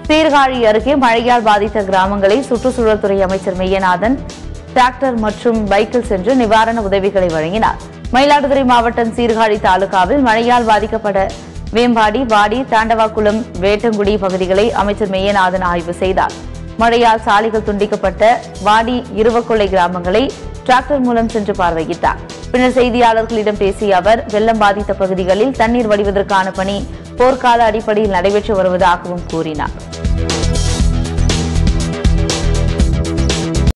சீர்காழி அருகே மழையால் பாதித்த கிராமங்களை சுற்றுச்சூழல் துறை அமைச்சர் மெய்யநாதன் டிராக்டர் மற்றும் பைக்கில் சென்று நிவாரண உதவிகளை வழங்கினார் மயிலாடுதுறை மாவட்டம் சீர்காழி தாலுகாவில் மழையால் பாதிக்கப்பட்ட வேம்பாடி வாடி தாண்டவாக்குளம் வேட்டங்குடி பகுதிகளை அமைச்சர் மெய்யநாதன் ஆய்வு செய்தார் மழையால் சாலைகள் துண்டிக்கப்பட்ட வாடி இருவக்கொள்ளை கிராமங்களை டிராக்டர் மூலம் சென்று பார்வையிட்டார் பின்னர் செய்தியாளர்களிடம் பேசிய அவர் வெள்ளம் பாதித்த பகுதிகளில் தண்ணீர் வடிவதற்கான பணி போர்க்கால அடிப்படையில் நடைபெற்று வருவதாகவும் கூறினார்